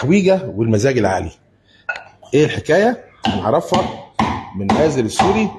التحويجه والمزاج العالي ايه الحكايه هنعرفها من مازن السوري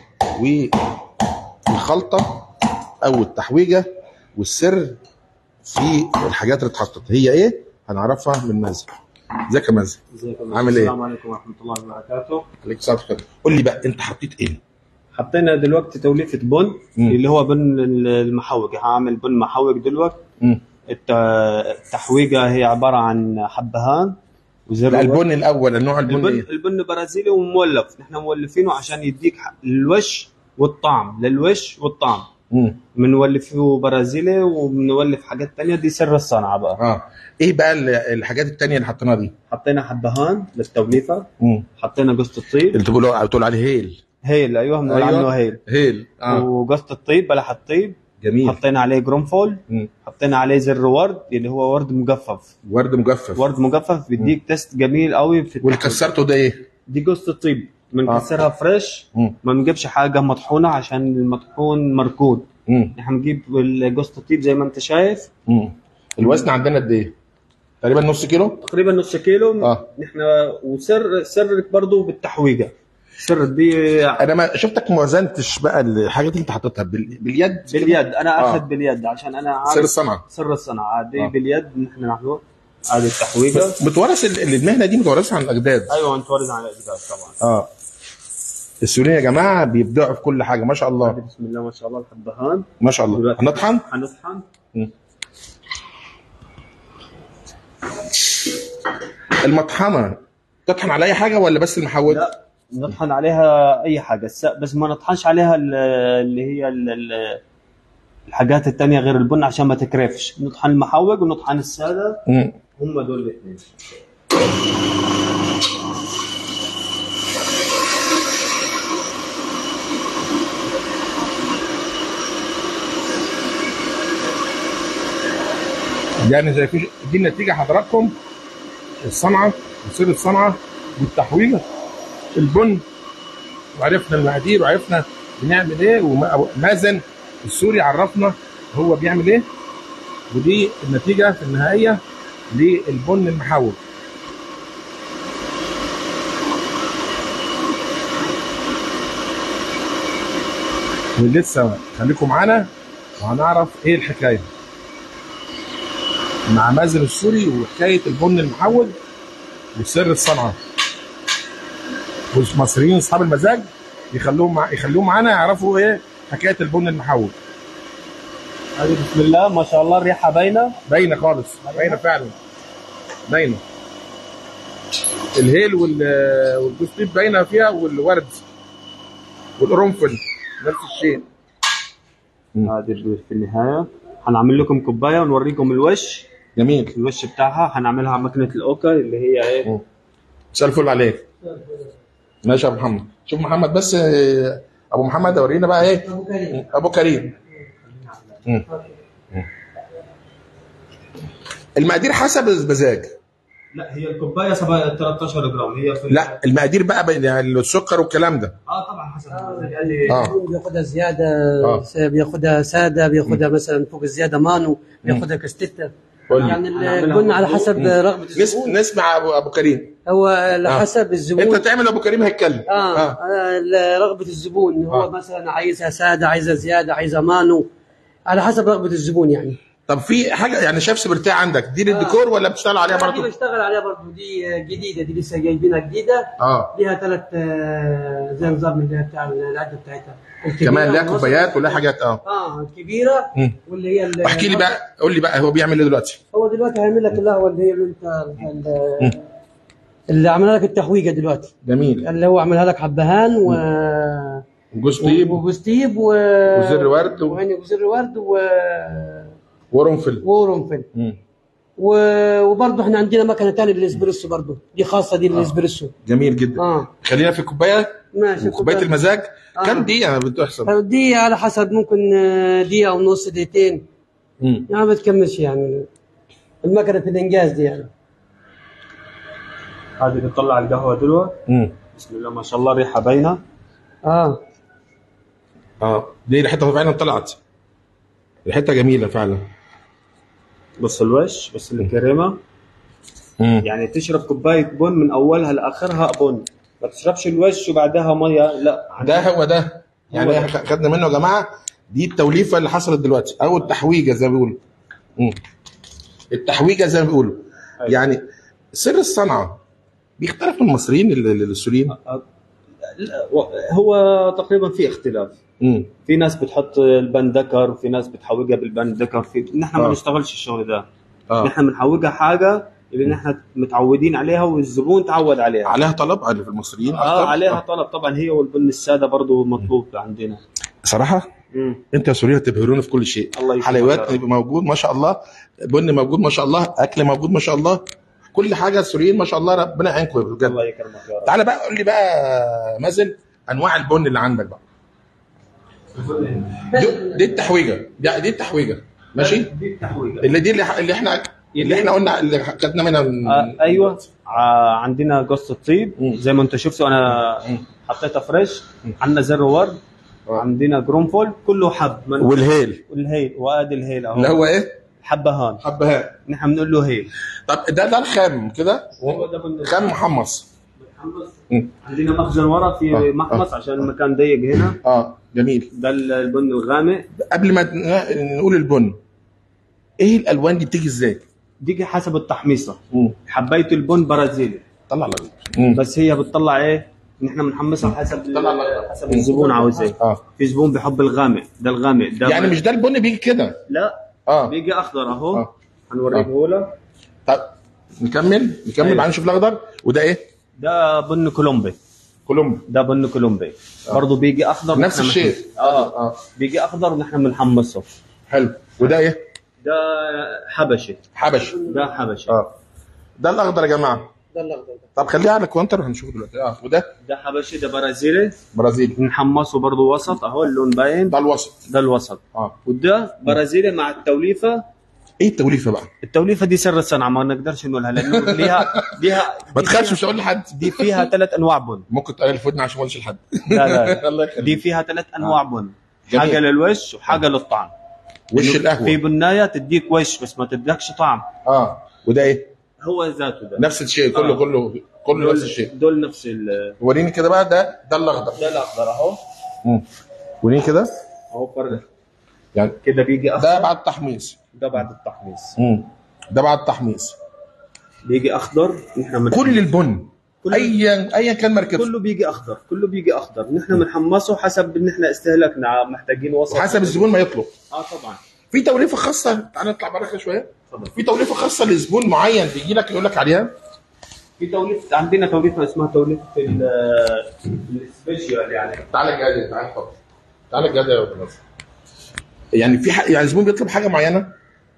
والخلطه او التحويجه والسر في الحاجات اللي اتحطت هي ايه هنعرفها من مازن ازيك يا مازن ازيكم عامل ايه؟ السلام عليكم ورحمه الله وبركاته عليك السلام عليكم قول لي بقى انت حطيت ايه حطينا دلوقتي توليفه بن مم. اللي هو بن المحوج هعمل بن محوج دلوقتي مم. الت- التحويجه هي عباره عن حبهان وزر لا ورد. البن الاول النوع البن البن ايه البن برازيلي ومولف نحن مولفينه عشان يديك ح- الوش والطعم للوش والطعم مم. بنولفه برازيلي وبنولف حاجات تانية دي سر الصنعة بقى اه ايه بقى ال- الحاجات التانية اللي حطيناها دي حطينا حبهان للتوليفة مم. حطينا قسط الطيب اللي تقولوا تقول عليه هيل هيل ايوه بنقول أيوة. عنه هيل هيل اه وقسط الطيب بلح الطيب جميل حطينا عليه قرنفل مم. حطينا عليه زر ورد اللي هو ورد مجفف ورد مجفف ورد مجفف بيديك تيست جميل قوي في واللي كسرته ده ايه دي قسط الطيب بنكسرها فريش مم. ما بنجيبش حاجه مطحونه عشان المطحون مركود مم. احنا بنجيب قسط الطيب زي ما انت شايف مم. الوزن عندنا قد ايه تقريبا نص كيلو تقريبا نص كيلو اه نحن وسر سرك برضو بالتحويجه سر دي انا ما شفتك ما وزنتش بقى الحاجات اللي انت حطيتها بال... باليد باليد انا آه. اخذ باليد عشان انا سر عارف الصنعه سر الصنعه دي آه. باليد نحن نعمله هذه التحويجه متورث ال- المهنه دي متورثه عن الاجداد ايوه نتورز على الاجداد طبعا اه السوريين يا جماعه بيبدعوا في كل حاجه ما شاء الله بسم الله ما شاء الله الحبهان ما شاء الله دلوقتي هنطحن هنطحن المطحنه تطحن على اي حاجه ولا بس المحول لا نطحن عليها اي حاجه الس- بس ما نطحنش عليها ال- اللي هي ال- ال- الحاجات التانية غير البن عشان ما تكرفش نطحن المحوج ونطحن الساده مم. هم دول الاثنين يعني زي في دي النتيجه حضراتكم الصنعه وسر الصنعه والتحويجه البن وعرفنا المقادير وعرفنا بنعمل ايه ومازن السوري عرفنا هو بيعمل ايه ودي النتيجه في النهائيه للبن المحوج ولسه خليكم معانا وهنعرف ايه الحكايه مع مازن السوري وحكايه البن المحول وسر الصنعه والمصريين اصحاب المزاج يخلوهم مع... يخلوهم معانا يعرفوا ايه حكايه البن المحول هذه بسم الله ما شاء الله الريحه باينه باينه خالص باينه فعلا باينه الهيل وال والجوز باينه فيها والورد والقرنفل نفس الشيء هذه ال- في النهايه هنعمل لكم كوبايه ونوريكم الوش جميل الوش بتاعها هنعملها على ماكينه الاوكا اللي هي ايه مساء الفل عليك ماشي يا ابو محمد شوف محمد بس آه، ابو محمد اورينا بقى ايه ابو كريم مم. مم. المقادير حسب المزاج لا هي الكوبايه 13 جرام هي في لا المقادير بقى بين السكر والكلام ده اه طبعا حسب المزاج قال لي اه بياخدها زياده آه. س- بياخدها ساده بياخدها مثلا فوق الزياده مانو بياخدها كاستيتا قول لي. يعني ال- هنعملها البن على حسب رغبه نس... الزبون نسمع ابو ابو كريم هو على آه. حسب انت الزبون تعمل ابو كريم هيتكلم اه, آه. ال- رغبه الزبون هو آه. مثلا عايزها ساده عايزها زياده عايزها مانو على حسب رغبه الزبون يعني طب في حاجه يعني شاف سبرتيه عندك دي للديكور ولا بتشتغل عليها دي برضه بشتغل عليها برضه دي جديده دي لسه جايبينها جديده اه ليها ثلاث زي نظام اللي هي بتاع العده بتاعتها الكبيرة كمان ليها والوسط. كوبايات ولها حاجات اه اه الكبيره مم. واللي هي ال- احكي لي بقى قول لي بقى هو بيعمل ايه دلوقتي هو دلوقتي هيعمل لك القهوه اللي هي اللي انت ال- اللي عملها لك التحويجه دلوقتي جميل اللي هو عملها لك حبهان و وجوز طيب وجوز طيب و وزر ورد و- وهني وزر ورد و وقرنفل وقرنفل مم. و... وبرضه احنا عندنا مكنه ثانيه للاسبريسو برضه دي خاصه دي للاسبريسو جميل جدا اه خلينا في الكوبايه ماشي كوبايه المزاج آه. كم دقيقه بتحسب دي على حسب ممكن آه، دقيقه ونص دقيقتين مم. يعني ما بتكملش يعني المكنه الانجاز دي يعني هذه بتطلع القهوه دلوقتي مم. بسم الله ما شاء الله ريحه باينه اه اه دي ريحتها فعلا طلعت ريحتها جميله فعلا بص الوش بص الكريمه مم. يعني تشرب كوبايه بن من اولها لاخرها بن ما تشربش الوش وبعدها ميه لا ده هو ده يعني هو ده. احنا خدنا منه يا جماعه دي التوليفه اللي حصلت دلوقتي او التحويجه زي ما بيقولوا مم. التحويجه زي ما بيقولوا أيوة. يعني سر الصنعه بيختلف من المصريين لل- لل- للسوريين لا، هو تقريبا في اختلاف مم. في ناس بتحط البن دكر وفي ناس بتحوجها بالبن دكر في نحن ما آه. نشتغلش الشغل ده اه نحن بنحوجها حاجه اللي نحن متعودين عليها والزبون تعود عليها عليها طلب على في المصريين اه أكتر؟ عليها طلب طبعا هي والبن الساده برضه مطلوب عندنا صراحه مم. انت يا سوريين تبهروني في كل شيء الله يكرمك حلويات يا رب. موجود ما شاء الله بن موجود ما شاء الله اكل موجود ما شاء الله كل حاجه السوريين ما شاء الله ربنا يعينكم بجد الله يكرمك يا رب تعالى بقى قول لي بقى مازن انواع البن اللي عندك بقى دي, دي التحويجه دي, دي التحويجه ماشي دي التحويجه اللي دي اللي, اللي احنا اللي احنا قلنا اللي خدنا منها آه ايوه آه عندنا قصه طيب مم. زي ما انت شفتوا انا مم. حطيتها فريش مم. عندنا زر ورد آه. عندنا قرنفل كله حب من والهيل والهيل وادي الهيل اهو اللي هو ايه حبهان حبهان نحن بنقول له هيل طب ده ده الخام كده أيوة، ده بن- خام محمص مم. عندنا مخزن ورا في آه، محمص عشان المكان ضيق هنا اه جميل ده البن الغامق قبل ما ن- نقول البن ايه الالوان دي بتيجي ازاي؟ دي حسب التحميصه مم. حبيت البن برازيلي طلع لك مم. بس هي بتطلع ايه نحن بنحمصها حسب طلع الأخضر. حسب الزبون عاوز ايه اه في زبون بيحب الغامق ده الغامق ده يعني مش ده البن بيجي كده لا اه بيجي اخضر اهو آه. هنوريه لك طب نكمل نكمل أيوة. بعدين نشوف الاخضر وده ايه؟ ده بن كولومبي كولومب ده بن كولومبي برضه بيجي اخضر نفس نحن الشيء بنحمصه. اه اه بيجي اخضر ونحن بنحمصه حلو وده ايه؟ ده حبشي حبش ده حبشي اه ده الاخضر يا جماعه ده الاخضر ده طب خليها على كوانتر هنشوف دلوقتي اه وده ده حبشي ده برازيلي برازيلي نحمصه برضه وسط اهو اللون باين ده الوسط ده الوسط اه وده برازيلي مع التوليفه ايه التوليفه بقى؟ التوليفه دي سر الصنعه ما نقدرش نقولها لانه ليها ليها ما تخافش مش هقول لحد دي فيها ثلاث انواع بن ممكن تقلل في ودني عشان ما اقولش لحد لا لا الله يخليك دي فيها ثلاث انواع بن جميل. حاجه للوش وحاجه للطعم وش إنه القهوه في بنايه تديك وش بس ما تديكش طعم اه وده ايه؟ هو ذاته ده نفس الشيء كله آه. كله كله نفس الشيء دول نفس ال وريني كده بقى ده ده الاخضر ده الاخضر اهو مم. وريني كده اهو فرق يعني كده بيجي ده اخضر بعد التحميص ده بعد التحميص مم. ده بعد التحميص بيجي اخضر نحن من كل البن كل- ايا ايا كان مركبه كله بيجي اخضر كله بيجي اخضر نحن بنحمصه حسب ان احنا استهلكنا محتاجين وسط وحسب الزبون ما يطلب اه طبعا في توليفه خاصه تعالى نطلع بره كده شويه اتفضل في توليفه خاصه لزبون معين بيجي لك يقول لك عليها في توليفه عندنا توليفه اسمها توليفه ال- السبيشال يعني تعالى الجهاز تعالى اتفضل تعالى الجهاز يا استاذ يعني في حق يعني زبون بيطلب حاجه معينه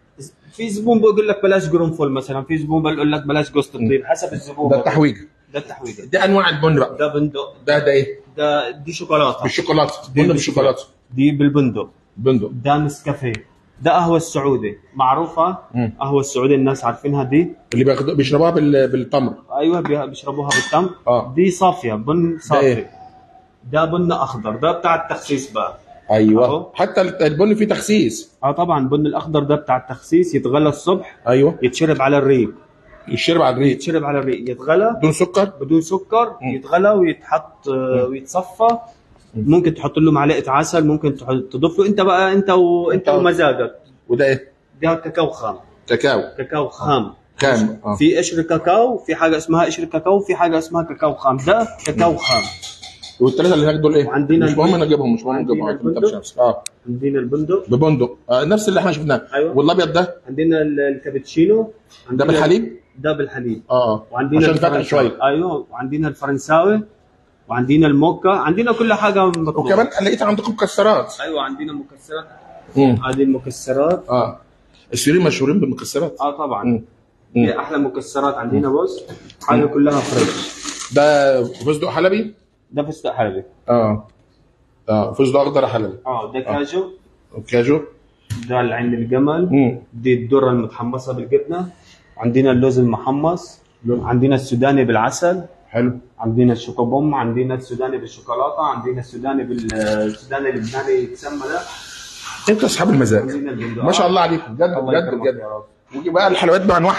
في زبون بيقول لك بلاش قرنفل مثلا في زبون بيقول لك بلاش قوس الطيب حسب الزبون ده التحويج ده التحويج ده انواع البن بقى ده بندق ده ده ايه ده دي شوكولاته بالشوكولاته دي بن بالشوكولاته دي بالبندق بندق ده نسكافيه ده قهوه السعودي معروفه مم. قهوه السعودي الناس عارفينها دي اللي بياخدوا بيشربوها بال... بالتمر ايوه بي- بيشربوها بالتمر اه دي صافيه بن ده صافي إيه؟ ده بن اخضر ده بتاع التخسيس بقى ايوه أهو. حتى البن فيه تخسيس اه طبعا البن الاخضر ده بتاع التخسيس يتغلى الصبح ايوه يتشرب على الريق يشرب على الريق يتشرب على الريق يتغلى بدون سكر بدون سكر مم. يتغلى ويتحط آه، ويتصفى ممكن تحط له معلقه عسل ممكن تح- تضيف له انت بقى انت وانت أنت- ومزاجك وده ايه ده كاكاو خام كاكاو كاكاو خام خام اه في قشر كاكاو في حاجه اسمها قشر كاكاو في حاجه اسمها كاكاو خام ده كاكاو خام والثلاثه اللي هناك دول ايه وعندنا مش مهم البن- نجيبهم مش مهم عندنا نجيبهم انت البندق. مش عارف. اه عندنا البندق ببندق آه نفس اللي احنا شفناه أيوة. والابيض ده عندنا ال- الكابتشينو ده عندنا- بالحليب ده بالحليب اه وعندنا عشان فاتح الفرنساوي. شويه ايوه وعندنا الفرنساوي وعندنا الموكا عندنا كل حاجه مطلوبة. وكمان لقيت عندكم مكسرات ايوه عندنا مكسرات امم هذه المكسرات اه السوريين مشهورين بالمكسرات اه طبعا مم. دي احلى مكسرات عندنا بص حاجه كلها فريش ده فستق حلبي ده فستق حلبي اه اه فستق اخضر حلبي اه ده كاجو كاجو ده العين الجمل امم دي الذره المتحمصه بالجبنه عندنا اللوز المحمص عندنا السوداني بالعسل حلو عندنا الشوكوبوم عندنا السوداني بالشوكولاته عندنا السوداني بالسوداني اللبناني يتسمى ده انتوا اصحاب المزاج عندنا البندق ما شاء الله عليكم بجد الله بجد يكرمك بجد يا رب ويجي بقى الحلويات بانواعها بقى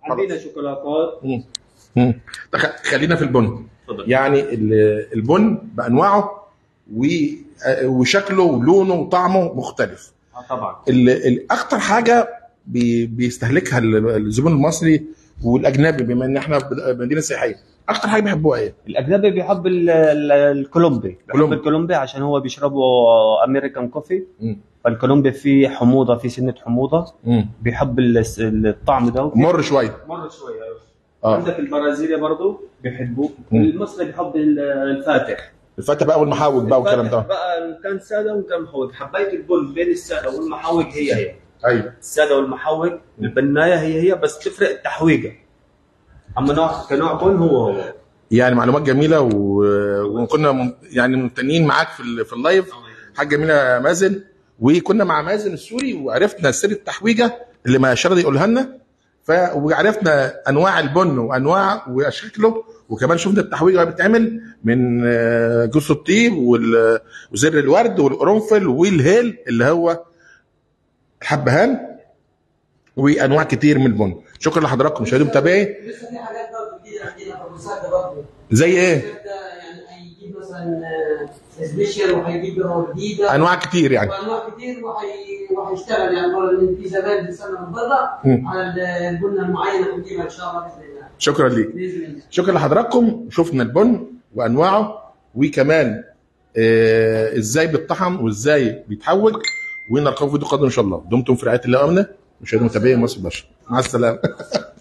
عندنا شوكولاتات مم. مم. تخ- خلينا في البن تفضل يعني ال- البن بانواعه و- وشكله ولونه وطعمه مختلف آه طبعا ال- ال- اكتر حاجه بي- بيستهلكها ال- الزبون المصري والاجنبي بما ان احنا ب- مدينه سياحيه اكتر حاجه بيحبوها ايه؟ الاجنبي بيحب ال- ال- الكولومبي بيحب كولومبي. الكولومبي عشان هو بيشربوا امريكان كوفي مم. فالكولومبي فيه حموضه فيه سنه حموضه بيحب ال- الطعم ده مر شويه مر شويه أيوة. اه عندك البرازيلي برضه بيحبوه مم. المصري بيحب ال- الفاتح الفتة بقى والمحاوج بقى والكلام الفاتح ده بقى إن كان ساده وإن كان محوج حبيت البن بين الساده والمحوج هي هي ايوه الساده والمحوج البنايه هي هي بس تفرق التحويجه اما نوع كنوع بن هو هو يعني معلومات جميله و... وكنا مم- يعني ممتنين معاك في ال... في اللايف حاجه جميله يا مازن وكنا مع مازن السوري وعرفنا سر التحويجه اللي ما شرط يقولها لنا ف... وعرفنا انواع البن وانواع واشكاله وكمان شفنا التحويجه وهي بتتعمل من آه، جوز الطيب وال... وزر الورد والقرنفل والهيل اللي هو الحبهان وانواع كتير من البن شكرا لحضراتكم مشاهدي متابعي لسه في حاجات برضه جديده عندنا في المساعده برضه زي ايه يعني هيجيب مثلا سبيشال وهيجيب رو جديده انواع كتير يعني وانواع كتير وهي- وهيشتغل يعني مرة لان في زبائن بيستنى من بره مم. على البنه المعينه هنجيبها ان شاء الله باذن الله شكرا ليك باذن الله شكرا لحضراتكم شفنا البن وانواعه وكمان آه ازاي بيطحن وازاي بيتحول ونلقاكم في فيديو قادم ان شاء الله دمتم في رعايه الله وامنه مشاهدي متابعي مصر باشا مع السلامه